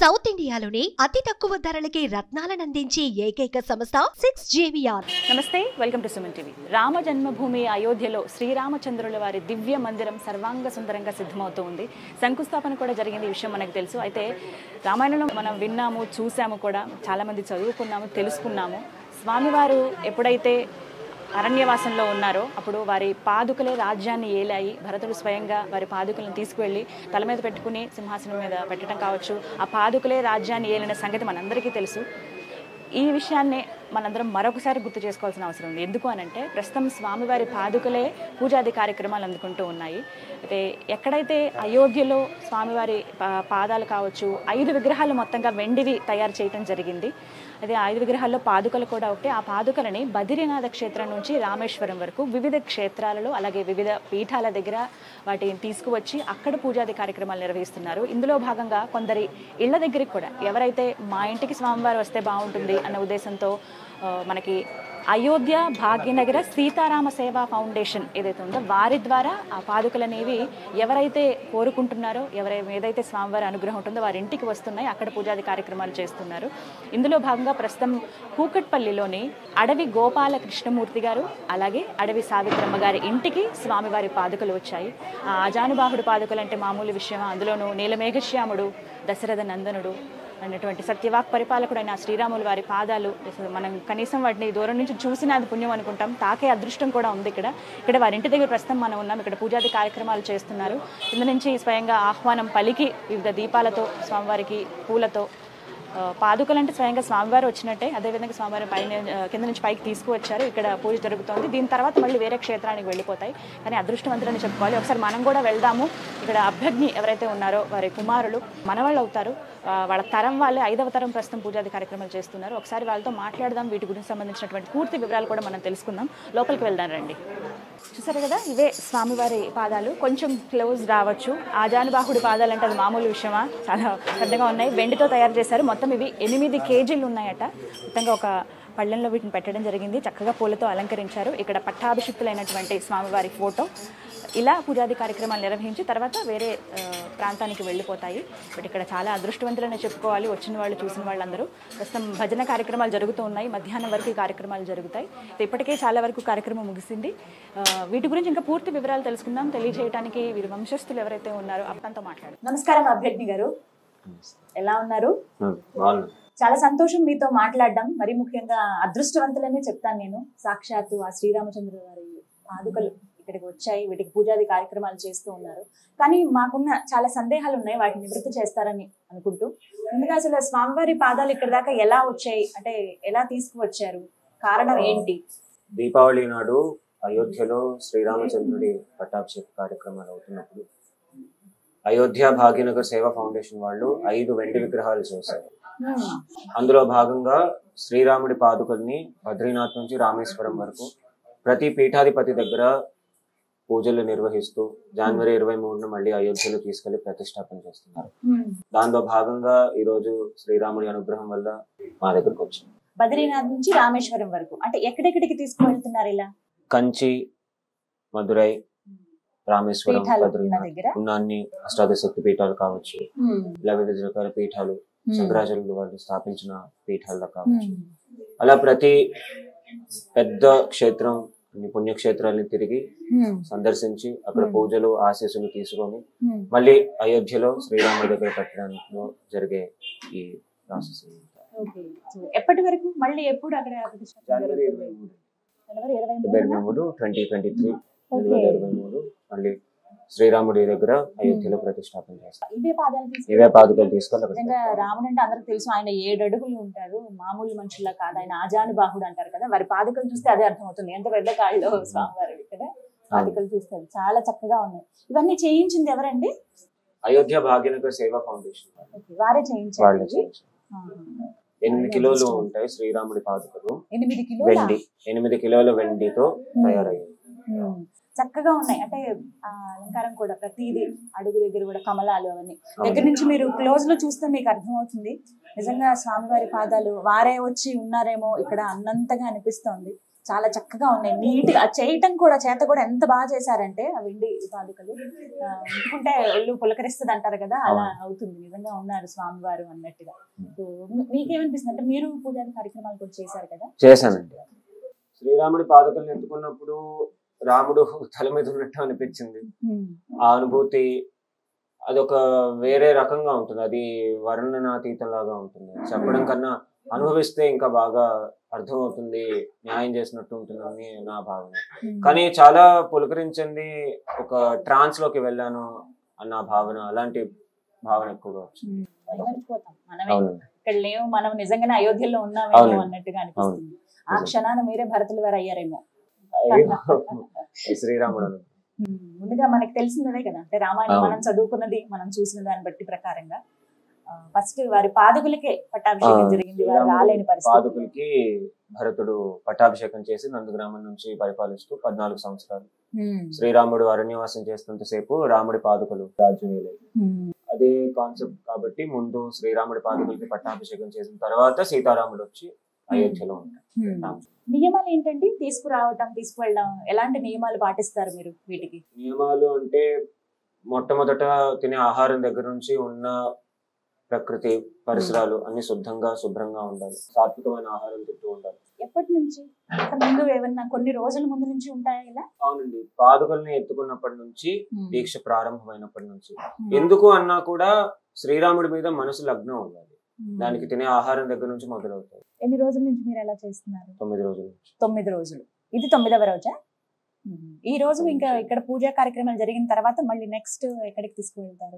South ఇండియాలోనే అతి తక్కువ ధరలకి రత్నాలనందించే ఏకైక సంస్థ సిక్స్ జేవిఆర్ నమస్తే welcome to Suman TV Rama జన్మభూమి అయోధ్యలో శ్రీరామచంద్రుల వారి దివ్య మందిరం సర్వాంగ సుందరంగా సిద్ధమవుతూ ఉంది శంకుస్థాపన కూడా జరిగింది ఈ విషయం మనకు తెలుసు అయితే రామాయణంలో మనం విన్నాము చూసాము కూడా చాలామంది చదువుకున్నాము తెలుసుకున్నాము స్వామివారు ఎప్పుడైతే అరణ్యవాసంలో ఉన్నారో అప్పుడు వారి పాదుకలే రాజ్యాన్ని ఏలాయి భరతుడు స్వయంగా వారి పాదుకలను తీసుకువెళ్ళి తల మీద పెట్టుకుని సింహాసనం మీద పెట్టడం కావచ్చు ఆ పాదుకలే రాజ్యాన్ని ఏలిన సంగతి మనందరికీ తెలుసు ఈ విషయాన్ని మనందరం మరొకసారి గుర్తు చేసుకోవాల్సిన అవసరం ఉంది ఎందుకు అనంటే ప్రస్తుతం స్వామివారి పాదుకలే పూజాది కార్యక్రమాలు అందుకుంటూ ఉన్నాయి అయితే ఎక్కడైతే అయోధ్యలో స్వామివారి పా- పాదాలు కావచ్చు ఐదు విగ్రహాలు మొత్తంగా వెండివి తయారు చేయడం జరిగింది అదే ఐదు విగ్రహాల్లో పాదుకలు కూడా ఒకటి ఆ పాదుకలని బద్రీనాథ క్షేత్రం నుంచి రామేశ్వరం వరకు వివిధ క్షేత్రాలలో అలాగే వివిధ పీఠాల దగ్గర వాటిని తీసుకువచ్చి అక్కడ పూజాది కార్యక్రమాలు నిర్వహిస్తున్నారు ఇందులో భాగంగా కొందరి ఇళ్ల దగ్గరికి కూడా ఎవరైతే మా ఇంటికి స్వామివారు వస్తే బాగుంటుంది అన్న ఉద్దేశంతో ఆ, మనకి అయోధ్య భాగ్యనగర సీతారామ సేవా ఫౌండేషన్ ఏదైతే ఉందో వారి ద్వారా ఆ పాదుకలు అనేవి ఎవరైతే కోరుకుంటున్నారో ఎవరై ఏదైతే స్వామివారి అనుగ్రహం ఉంటుందో వారి ఇంటికి వస్తున్నాయి అక్కడ పూజాది కార్యక్రమాలు చేస్తున్నారు ఇందులో భాగంగా ప్రస్తుతం కూకట్పల్లిలోని అడవి గోపాల కృష్ణమూర్తి గారు అలాగే అడవి సావిత్రమ్మ గారి ఇంటికి స్వామివారి పాదుకలు వచ్చాయి ఆ అజానుబాహుడు పాదుకలు అంటే మామూలు విషయమా అందులోనూ నీలమేఘశ్యాముడు దశరథ నందనుడు అన్నటువంటి సత్యవాక్ పరిపాలకుడు అయిన శ్రీరాములు వారి పాదాలు అసలు మనం కనీసం వాటిని దూరం నుంచి చూసిన అది పుణ్యం అనుకుంటాం తాకే అదృష్టం కూడా ఉంది ఇక్కడ ఇక్కడ వారి ఇంటి దగ్గర ప్రస్తుతం మనం ఉన్నాం ఇక్కడ పూజాది కార్యక్రమాలు చేస్తున్నారు కింద నుంచి స్వయంగా ఆహ్వానం పలికి వివిధ దీపాలతో స్వామివారికి పూలతో ఆ, పాదుకలు అంటే స్వయంగా స్వామివారు వచ్చినట్టే అదేవిధంగా స్వామివారి పైన ఆ, కింద నుంచి పైకి తీసుకువచ్చారు ఇక్కడ పూజ జరుగుతోంది దీని తర్వాత మళ్ళీ వేరే క్షేత్రానికి వెళ్ళిపోతాయి కానీ అదృష్టవంతులని చెప్పుకోవాలి ఒకసారి మనం కూడా వెళ్దాము ఇక్కడ అభ్యర్థి ఎవరైతే ఉన్నారో వారి కుమారులు మనవాళ్ళు అవుతారు ఆ, వాళ్ళ తరం వాళ్ళే ఐదవ తరం ప్రస్తుతం పూజాది కార్యక్రమాలు చేస్తున్నారు ఒకసారి వాళ్ళతో మాట్లాడదాం వీటి గురించి సంబంధించినటువంటి పూర్తి వివరాలు కూడా మనం తెలుసుకుందాం లోపలికి వెళ్దాం రండి చూసారు కదా ఇవే స్వామివారి పాదాలు కొంచెం క్లోజ్ రావచ్చు ఆజానుబాహుడి పాదాలు అంటే అది మామూలు విషయమా చాలా పెద్దగా ఉన్నాయి వెండితో తయారు చేశారు మొత్తం ఇవి ఎనిమిది కేజీలు ఉన్నాయట మొత్తంగా ఒక పళ్ళెంలో వీటిని పెట్టడం జరిగింది చక్కగా పూలతో అలంకరించారు ఇక్కడ పట్టాభిషిక్తులైనటువంటి స్వామివారి ఫోటో ఇలా పూజాది కార్యక్రమాలు నిర్వహించి తర్వాత వేరే ఆ, ప్రాంతానికి వెళ్ళిపోతాయి బట్ ఇక్కడ చాలా అదృష్టవంతులనే చెప్పుకోవాలి వచ్చిన వాళ్ళు చూసిన వాళ్ళందరూ ప్రస్తుతం భజన కార్యక్రమాలు జరుగుతూ ఉన్నాయి మధ్యాహ్నం వరకు ఈ కార్యక్రమాలు జరుగుతాయి సో ఇప్పటికే చాలా వరకు కార్యక్రమం ముగిసింది ఆ, వీటి గురించి ఇంకా పూర్తి వివరాలు తెలుసుకుందాం తెలియజేయడానికి వీరి వంశస్థులు ఎవరైతే ఉన్నారో అప్పంతో మాట్లాడు నమస్కారం అభ్యర్థి గారు ఎలా ఉన్నారు బాగున్నాను చాలా సంతోషం మీతో మాట్లాడడం మరి ముఖ్యంగా అదృష్టవంతులనే చెప్తాను నేను సాక్షాత్తు ఆ శ్రీరామచంద్ర వారి పాదుకలు ఇక్కడికి వచ్చాయి వీటికి పూజాది కార్యక్రమాలు చేస్తూ ఉన్నారు కానీ మాకున్న చాలా సందేహాలు ఉన్నాయి వాటిని నివృత్తి చేస్తారని అనుకుంటూ ముందుగా అసలు స్వామివారి పాదాలు ఇక్కడ దాకా ఎలా వచ్చాయి అంటే ఎలా తీసుకువచ్చారు కారణం ఏంటి దీపావళి నాడు అయోధ్యలో శ్రీరామచంద్రుడి పట్టాభిషేక కార్యక్రమాలు అవుతున్నప్పుడు అయోధ్య భాగ్యనగర్ సేవా ఫౌండేషన్ వాళ్ళు ఐదు వెండి విగ్రహాలు చేశారు హ్మ్. అందులో భాగంగా శ్రీరాముడి పాదుకల్ని బద్రీనాథ్ నుంచి రామేశ్వరం వరకు ప్రతి పీఠాధిపతి దగ్గర పూజలు నిర్వహిస్తూ జనవరి ఇరవై మూడున మళ్ళీ అయోధ్యలో తీసుకెళ్లి ప్రతిష్టాపన చేస్తున్నారు హ్మ్. దానిలో భాగంగా ఈ రోజు శ్రీరాముడి అనుగ్రహం వల్ల మా దగ్గరకు వచ్చింది బద్రీనాథ్ నుంచి రామేశ్వరం వరకు అంటే ఎక్కడెక్కడికి తీసుకువెళ్తున్నారు ఇలా కంచి మదురై రామేశ్వరం పీఠాలు ఉన్న బద్రీనాథ్ దగ్గర ఉన్న అన్ని అష్టాదశ శక్తి పీఠాలు కావచ్చు హ్మ్. ఇలా వివిధ రకాల పీఠాలు హ్మ్. శంకరాచార్యులు వాళ్ళు స్థాపించిన పీఠాలు కావచ్చు హ్మ్. అలా ప్రతి పెద్ద క్షేత్రం అన్ని పుణ్యక్షేత్రాలని తిరిగి హ్మ్. సందర్శించి అక్కడ Hmm. పూజలు ఆశీస్సులు తీసుకొని హ్మ్. మళ్ళీ అయోధ్యలో శ్రీరాముడి దగ్గర పెట్టడానికి జరిగే ఈ ప్రాసెస్ ఓకే. సో ఎప్పటి వరకు మళ్ళీ ఎప్పుడు అక్కడ ప్రతిష్టాపన జనవరి జరుగుతుంది? ఇరవై మూడు జనవరి ఇరవై ఇరవై మూడున? మూడు ట్వంటీ ట్వంటీ త్రీ ఓకే. రెండు వేల ఇరవై మూడు మళ్ళీ శ్రీరాముడి దగ్గర అయోధ్యలో ప్రతిష్టాపన చేస్తారు ఇవే పాదాలు తీసుకు ఇవే పాదుకలు తీసుకొని అక్కడ నిజంగా రాముడు అంటే అందరికి తెలుసు ఆయన ఏడు అడుగులు ఉంటారు మామూలు మనుషుల్లా కాదు ఆయన ఆజానుబాహుడు అంటారు కదా వారి పాదుకలు చూస్తే అదే అర్థమవుతుంది ఎంత పెద్ద కాళ్ళు స్వామివారి కదా పాదుకలు చూస్తారు చాలా చక్కగా ఉన్నాయి ఇవన్నీ చేయించింది ఎవరండి అయోధ్య భాగ్యనగర్ సేవా ఫౌండేషన్ ఓకే, వారే వాళ్ళు చేయించారు చేయించారు. ఆహా. ఎనిమిది కిలోలు ఉంటాయి శ్రీరాముడి పాదుకలు ఎనిమిది కిలోల వెండి ఎనిమిది కిలోల వెండితో తయారయ్యాయి ఉమ్. చక్కగా ఉన్నాయి అంటే ఆ అలంకారం కూడా ప్రతిదీ అడుగు దగ్గర కూడా కమలాలు అవన్నీ దగ్గర నుంచి మీరు క్లోజ్ లో చూస్తే మీకు అర్థమవుతుంది నిజంగా స్వామివారి పాదాలు వారే వచ్చి ఉన్నారేమో ఇక్కడ అన్నంతగా అనిపిస్తోంది చాలా చక్కగా ఉన్నాయి నీట్ గా చేయటం కూడా చేత కూడా ఎంత బాగా చేశారంటే ఆ వెండి పాదుకలు ఆ, ముట్టుకుంటే ఒళ్ళు పులకరిస్తుంది అంటారు కదా అలా అవుతుంది నిజంగా ఉన్నారు స్వామివారు అన్నట్టుగా సో మీ- మీకేమనిపిస్తుంది అంటే మీరు పూజారి కార్యక్రమాలు కూడా చేశారు కదా చేశానండి శ్రీరాముడి పాదుకల్ని ఎత్తుకున్నప్పుడు రాముడు తల మీద ఉన్నట్టు అనిపించింది ఆ అనుభూతి అదొక వేరే రకంగా ఉంటుంది అది వర్ణనాతీతం లాగా ఉంటుంది చెప్పడం కన్నా అనుభవిస్తే ఇంకా బాగా అర్థమవుతుంది న్యాయం చేసినట్టు ఉంటుందని నా భావన కానీ చాలా పులకరించింది ఒక ట్రాన్స్ లోకి వెళ్ళాను అన్న భావన అలాంటి భావన ఎక్కువగా వచ్చింది మర్చిపోతాం మనమే అవునండి ఇక్కడ లేవు మనం నిజంగానే అయోధ్యలో ఉన్నామేమో అవునండి. అన్నట్టుగా అనిపిస్తుంది ఆ నిజం. క్షణాన మీరే భరతులు వారు అయ్యారేమో అయ్యో, శ్రీరాముడు అను. ఉమ్, ముందుగా మనకి తెలిసినదే కదా అంటే రామాయణం అవును. మనం చదువుకున్నది మనం చూసిన దాన్ని బట్టి ప్రకారంగా ఫస్ట్ వారి పాదుకులకే పట్టాభిషేకం ఆ, జరిగింది వారు శ్రీరాముడు రాలేని పరిస్థితి పాదుకులకి భరతుడు పట్టాభిషేకం చేసి నందగ్రామం నుంచి పరిపాలిస్తూ పద్నాలుగు సంవత్సరాలు ఉమ్, శ్రీరాముడు అరణ్యవాసం చేస్తున్నంతసేపు రాముడి పాదుకలు రాజ్యం ఏలాయి. ఉమ్, అదే కాన్సెప్ట్ కాబట్టి ముందు శ్రీరాముడి పాదుకలకి పట్టాభిషేకం చేసిన తర్వాత సీతారాముడు వచ్చి అయోధ్యలో ఉంటారు ఉమ్. నియమాలు ఏంటండి తీసుకురావటం తీసుకువెళ్ళడం ఎలాంటి నియమాలు పాటిస్తారు మీరు వీటికి నియమాలు అంటే మొట్టమొదట తినే ఆహారం దగ్గర నుంచి ఉన్న ప్రకృతి పరిసరాలు అన్ని శుద్ధంగా శుభ్రంగా ఉండాలి సాత్వికమైన ఆహారం తింటూ ఉండాలి ఎప్పటి నుంచి అంత ముందు ఏమన్నా కొన్ని రోజుల ముందు నుంచి ఉంటాయా ఇలా అవునండి పాదుకల్ని ఎత్తుకున్నప్పటి నుంచి దీక్ష ప్రారంభమైనప్పటి నుంచి ఉమ్, ఎందుకు అన్నా కూడా శ్రీరాముడి మీద మనసు లగ్నం ఉండాలి ఉమ్. దానికి తినే ఆహారం దగ్గర నుంచి మొదలవుతాయి ఎన్ని రోజుల నుంచి మీరు ఎలా చేస్తున్నారు తొమ్మిది రోజుల నుంచి తొమ్మిది రోజులు ఇది తొమ్మిదవ రోజా ఉమ్. ఈ రోజు ఇంకా ఇక్కడ పూజా కార్యక్రమాలు జరిగిన తర్వాత మళ్ళీ నెక్స్ట్ ఎక్కడికి తీసుకువెళ్తారు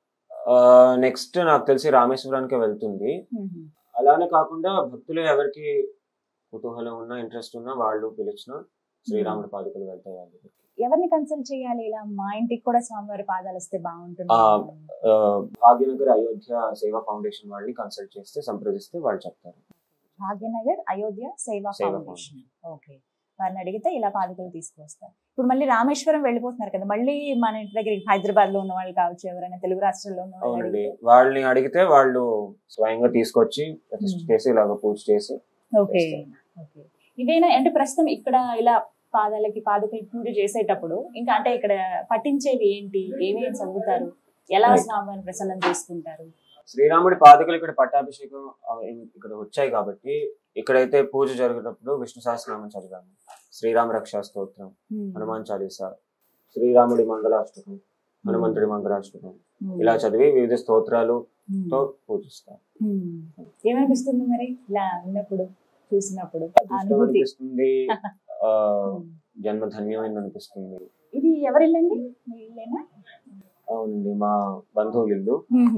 నెక్స్ట్ నాకు తెలిసి రామేశ్వరానికి వెళ్తుంది ఉమ్. అలానే కాకుండా భక్తులు ఎవరికి కుతూహలం ఉన్నా ఇంట్రెస్ట్ ఉన్నా వాళ్ళు పిలిచిన శ్రీరాముడి పాదుకలు వెళ్తాయి వాళ్ళ దగ్గరికి. ఎవరిని కన్సల్ట్ చేయాలి ఇలా మా ఇంటికి కూడా స్వామివారి పాదాలు వస్తే బాగుంటుంది ఆ, ఆ, భాగ్యనగర్ అయోధ్య సేవా ఫౌండేషన్ వాళ్ళని కన్సల్ట్ చేస్తే సంప్రదిస్తే వాళ్ళు చెప్తారు భాగ్యనగర్ అయోధ్య సేవా సేవా ఫౌండేషన్ ఓకే వారిని అడిగితే ఇలా పాదుకలు తీసుకొస్తారు ఇప్పుడు మళ్ళీ రామేశ్వరం వెళ్ళిపోతున్నారు కదా మళ్ళీ మన ఇంటి దగ్గర హైదరాబాద్ లో ఉన్న వాళ్ళు కావచ్చు ఎవరైనా తెలుగు రాష్ట్రాల్లో ఉన్న వాళ్ళు అవునండి అడిగితే- వాళ్ళని అడిగితే వాళ్ళు స్వయంగా తీసుకొచ్చి ప్రతిష్ఠ Hmm. చేసి ఇలాగ పూజ చేసి ఓకే ఓకే ఇదేనా అంటే ప్రస్తుతం ఇక్కడ ఇలా పాదాలకి పాదుకలు పూజ చేసేటప్పుడు ఇంకా అంటే ఇక్కడ పఠించేవి ఏంటి ఏమేమి చదువుతారు ఎలా Right. స్వామివారిని ప్రసన్నం చేసుకుంటారు శ్రీరాముడి పాదుకలు ఇక్కడ పట్టాభిషేకం ఆ, ఇం- ఇక్కడ వచ్చాయి కాబట్టి ఇక్కడైతే పూజ జరిగేటప్పుడు విష్ణు సహస్రనామం చదివాము శ్రీరామ రక్షా స్తోత్రం హనుమాన్ చాలీసా శ్రీరాముడి మంగళాష్టకం హనుమంతుడి మంగళాష్టకం ఇలా చదివి వివిధ స్తోత్రాలతో పూజిస్తారు ఏమనిపిస్తుంది మరి ఇలా ఉన్నప్పుడు చూసినప్పుడు ఆ ఇష్టం అనుభూతి అనిపిస్తుంది ఆ, జన్మ ధన్యమైంది అనిపిస్తుంది ఇది ఎవరి ఇల్లండి మీ ఇల్లేనా అవునండి మా బంధువులు ఇల్లు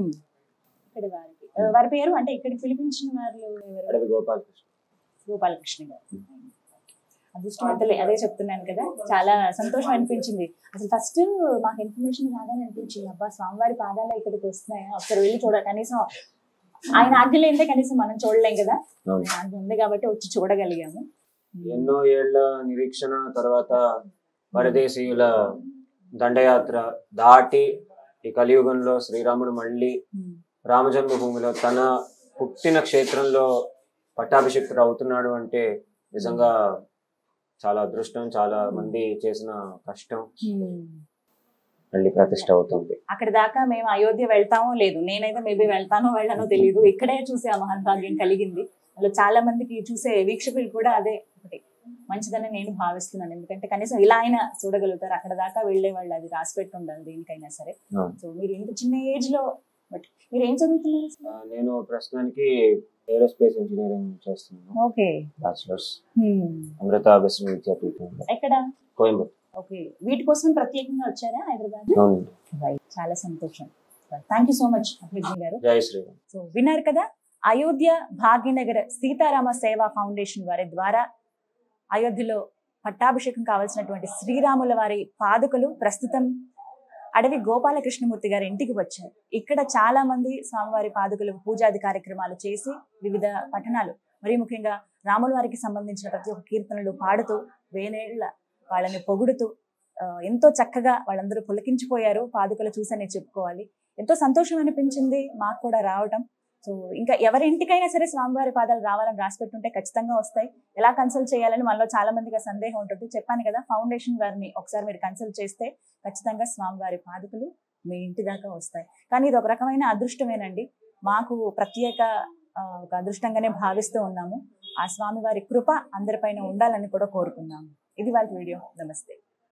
ఇక్కడ వారికి ఆ, వారి పేరు అంటే ఇక్కడికి పిలిపించిన వారు ఎవరు అడవి గోపాలకృష్ణ గోపాలకృష్ణ గారు అదృష్టవంతులే అదే చెప్తున్నాను కదా చాలా సంతోషం అనిపించింది అసలు ఫస్ట్ మాకు ఇన్ఫర్మేషన్ రాగానే అనిపించింది అబ్బా స్వామివారి పాదాలు ఇక్కడికి వస్తున్నాయా ఒకసారి వెళ్ళి చూడ కనీసం ఆయన ఆజ్ఞ లేదే కనీసం మనం చూడలేం కదా అవును. ఆయన ఆజ్ఞ ఉంది కాబట్టి వచ్చి చూడగలిగాము ఎన్నో ఏళ్ల నిరీక్షణ తర్వాత పరదేశీయుల దండయాత్ర దాటి ఈ కలియుగంలో శ్రీరాముడు మళ్ళీ ఉమ్. రామజన్మభూమిలో తన పుట్టిన క్షేత్రంలో పట్టాభిషిక్తుడు అవుతున్నాడు అంటే నిజంగా చాలా అదృష్టం చాలా మంది చేసిన కష్టం మళ్ళీ ప్రతిష్ట అవుతుంది అక్కడ దాకా మేము అయోధ్య వెళ్తామో లేదు నేనైతే మేబీ వెళ్తానో వెళ్ళానో తెలియదు ఇక్కడే చూసే ఆ మహద్భాగ్యం కలిగింది అందులో చాలా మందికి చూసే వీక్షకులు కూడా అదే ఒకటి మంచిదని నేను భావిస్తున్నాను ఎందుకంటే కనీసం ఇలా అయినా చూడగలుగుతారు అక్కడ దాకా వెళ్లే వాళ్ళు అది రాసి పెట్టి ఉండాలి దేనికైనా సరే అవును. సో మీరు ఇంత చిన్న ఏజ్ లో బట్ మీరు ఏం చదువుతున్నారు ఆ, నేను ప్రస్తుతానికి ఏరోస్పేస్ ఇంజనీరింగ్ చేస్తున్నాను ఓకే బ్యాచిలర్స్ అమృత విశ్వ విద్యాపీఠం ఎక్కడ కోయంబత్తూర్ ఓకే వీటి కోసం ప్రత్యేకంగా వచ్చారా హైదరాబాద్ అవునండి చాలా సంతోషం thank you so much Abhigna గారు జై శ్రీరామ్ సో విన్నారు కదా అయోధ్య భాగ్యనగర్ సీతారామ సేవా ఫౌండేషన్ వారి ద్వారా అయోధ్యలో పట్టాభిషేకం కావాల్సినటువంటి శ్రీరాముల వారి పాదుకలు ప్రస్తుతం అడవి గోపాలకృష్ణమూర్తి గారి ఇంటికి వచ్చారు ఇక్కడ చాలా మంది స్వామివారి పాదుకలు పూజాది కార్యక్రమాలు చేసి వివిధ పఠనాలు మరి ముఖ్యంగా రాముల వారికి సంబంధించిన ప్రతి ఒక్క కీర్తనలు పాడుతూ వేనేళ్ల వాళ్ళని పొగుడుతూ ఆ, ఎంతో చక్కగా వాళ్ళందరూ పులకించిపోయారు పాదుకలు చూసనే చెప్పుకోవాలి ఎంతో సంతోషం అనిపించింది మాకు కూడా రావటం సో ఇంకా ఎవరి ఇంటికైనా సరే స్వామివారి పాదాలు రావాలని రాసి పెట్టుంటే ఖచ్చితంగా వస్తాయి ఎలా కన్సల్ట్ చేయాలని మనలో చాలా మందికి ఆ సందేహం ఉంటుంది చెప్పాను కదా ఫౌండేషన్ వారిని ఒకసారి మీరు కన్సల్ట్ చేస్తే ఖచ్చితంగా స్వామివారి పాదుకలు మీ ఇంటి దాకా వస్తాయి కానీ ఇది ఒక రకమైన అదృష్టమేనండి మాకు ప్రత్యేక ఆ, ఒక అదృష్టంగానే భావిస్తూ ఉన్నాము ఆ స్వామివారి కృప అందరిపైన ఉండాలని కూడా కోరుకున్నాము ఇది వాళ్ళ వీడియో నమస్తే